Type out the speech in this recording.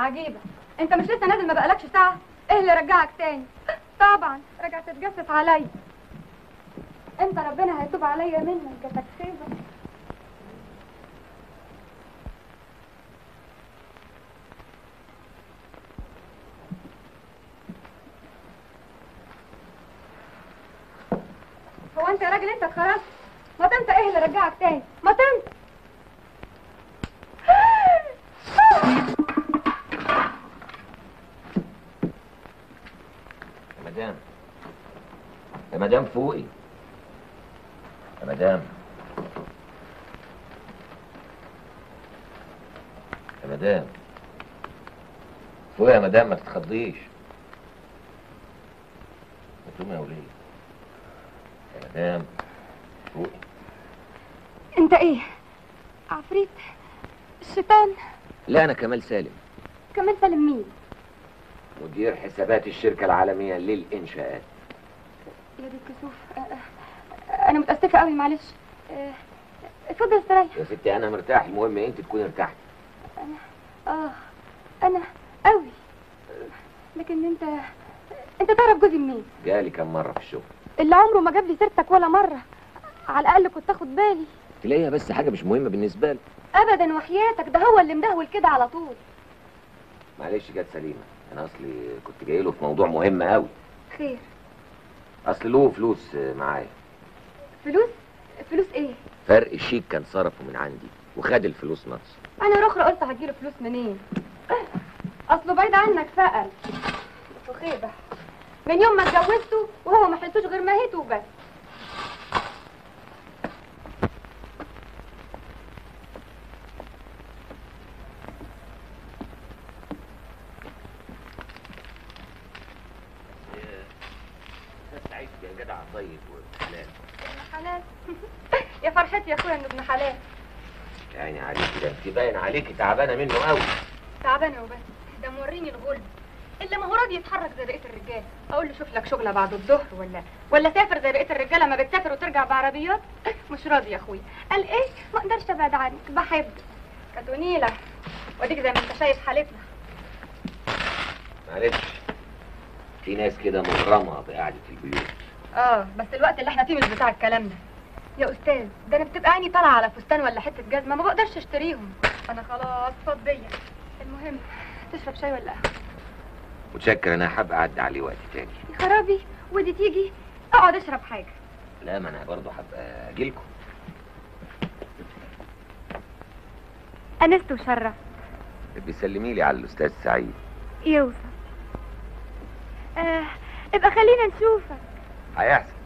عجيبة انت مش لسه نازل ما بقالكش ساعة ايه اللي رجعك تاني طبعا رجعت تتجسس عليا انت ربنا هيتوب عليا منك يا تكسيبة هو انت يا راجل انت اتخرجت ما تنسى ايه اللي رجعك تاني ما تنسى يا مدام يا مدام فوقي يا مدام يا مدام فوقي يا مدام ما تتخضيش قومي يا وليه يا مدام فوقي انت ايه عفريت الشيطان لا انا كمال سالم كمان سالم مين مدير حسابات الشركة العالمية للإنشاءات يا دي الكسوف آه، آه، انا متاسفه قوي معلش آه، اتفضل استريح يا ستي أنا مرتاح المهم أنت تكوني ارتحتي اه انا قوي لكن انت انت تعرف جوزي منين جالي كم مرة في الشغل اللي عمره ما جاب لي سيرتك ولا مره على الاقل كنت اخد بالي تلاقيها بس حاجة مش مهمة بالنسبة لي ابدا وحياتك ده هو اللي مدهول كده على طول معلش جت سليمة أنا أصلي كنت جاي له في موضوع مهم قوي خير أصل له فلوس معايا فلوس فلوس ايه فرق الشيك كان صرفه من عندي وخد الفلوس نقص انا رخرة قلت هجيله فلوس منين اصله بعيد عنك فقر وخيبة من يوم ما اتجوزته وهو ما حلتوش غير ماهيته وبس سعيد يا جدع طيب وحلال ابن حلال يا فرحتي يا اخويا انه ابن حلال يا عيني عليكي ده انت باين عليكي تعبانه منه قوي تعبانه وبس ده موريني الغلب الا ما هو راضي يتحرك زي بقيه الرجاله اقول له شوف لك شغله بعد الظهر ولا ولا سافر زي بقيه الرجاله ما بتسافر وترجع بعربيات مش راضي يا اخويا قال ايه ما اقدرش ابعد عنك بحبك كانت ونيله واديك زي ما انت شايف حالتنا معلش في ناس كده مغرمه بقعده البيوت اه بس الوقت اللي احنا فيه مش بتاع الكلام ده يا استاذ ده انا بتبقى عيني طالعه على فستان ولا حته جزمه ما بقدرش اشتريهم انا خلاص فضيه المهم تشرب شاي ولا قهوه متشكر انا حابب اعدي عليه وقت تاني يا خرابي ودي تيجي اقعد اشرب حاجه لا ما انا برضه حابب اجيلكم انست وشرف بيسلمي لي على الاستاذ سعيد يوصل آه ابقى خلينا نشوفك هيحصل